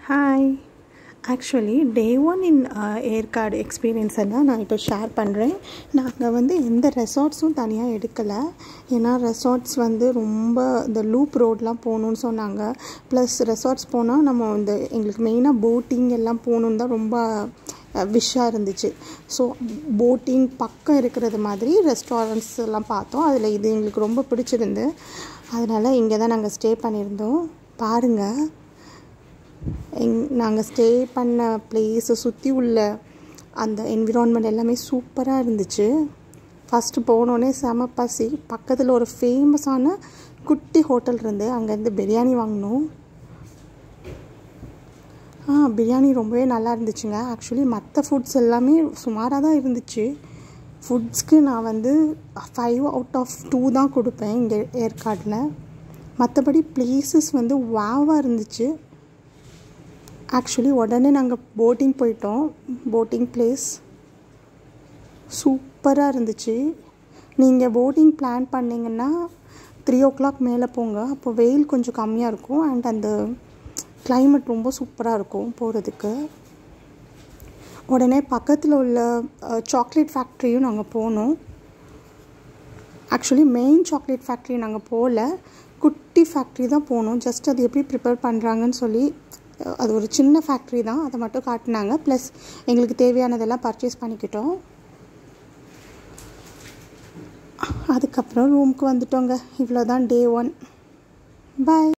hi actually day one in Yercaud எக்ஸ்பீரியன்ஸை தான் நான் இப்போ ஷேர் பண்ணுறேன் நாங்கள் வந்து எந்த ரெசார்ட்ஸும் தனியாக எடுக்கலை ஏன்னா ரெசார்ட்ஸ் வந்து ரொம்ப இந்த லூப் ரோட்லாம் போகணுன்னு சொன்னாங்க ப்ளஸ் ரெசார்ட்ஸ் போனால் நம்ம இந்த எங்களுக்கு மெயினாக போட்டிங் எல்லாம் போகணுன்னு தான் ரொம்ப விஷாக இருந்துச்சு ஸோ போட்டிங் பக்கம் இருக்கிறது மாதிரி ரெஸ்டாரண்ட்ஸ் எல்லாம் பார்த்தோம் அதில் இது எங்களுக்கு ரொம்ப பிடிச்சிருந்து அதனால் இங்கே தான் நாங்கள் ஸ்டே பண்ணியிருந்தோம் பாருங்கள் எங் நாங்கள் ஸ்டே பண்ண பிளேஸை சுற்றி உள்ள அந்த என்விரான்மெண்ட் எல்லாமே சூப்பராக இருந்துச்சு ஃபஸ்ட்டு போனோடனே செம பசி பக்கத்தில் ஒரு ஃபேமஸான குட்டி ஹோட்டல் இருந்து அங்கேருந்து பிரியாணி வாங்கினோம் ஆ பிரியாணி ரொம்பவே நல்லா இருந்துச்சுங்க ஆக்சுவலி மற்ற ஃபுட்ஸ் எல்லாமே சுமாராக தான் இருந்துச்சு ஃபுட்ஸ்க்கு நான் வந்து ஃபைவ் அவுட் ஆஃப் டூ தான் கொடுப்பேன் இங்கே ஏற்காடில் மற்றபடி பிளேசஸ் வந்து வாவாக இருந்துச்சு ஆக்சுவலி உடனே நாங்கள் போட்டிங் போயிட்டோம் போட்டிங் பிளேஸ் சூப்பராக இருந்துச்சு நீங்கள் போட்டிங் பிளான் பண்ணிங்கன்னா த்ரீ ஓ கிளாக் மேலே போங்க அப்போ வெயில் கொஞ்சம் கம்மியாக இருக்கும் அண்ட் அந்த கிளைமேட் ரொம்ப சூப்பராக இருக்கும் போகிறதுக்கு உடனே பக்கத்தில் உள்ள சாக்லேட் ஃபேக்ட்ரியும் நாங்கள் போனோம் ஆக்சுவலி மெயின் சாக்லேட் ஃபேக்ட்ரி நாங்கள் போகல குட்டி ஃபேக்ட்ரி தான் போனோம் ஜஸ்ட் அது எப்படி ப்ரிப்பேர் பண்ணுறாங்கன்னு சொல்லி அது ஒரு சின்ன ஃபேக்ட்ரி தான் அதை மட்டும் காட்டினாங்க ப்ளஸ் எங்களுக்கு தேவையானதெல்லாம் பர்ச்சேஸ் பண்ணிக்கிட்டோம் அதுக்கப்புறம் ரூமுக்கு வந்துட்டோங்க இவ்வளோ தான் டே ஒன் பாய்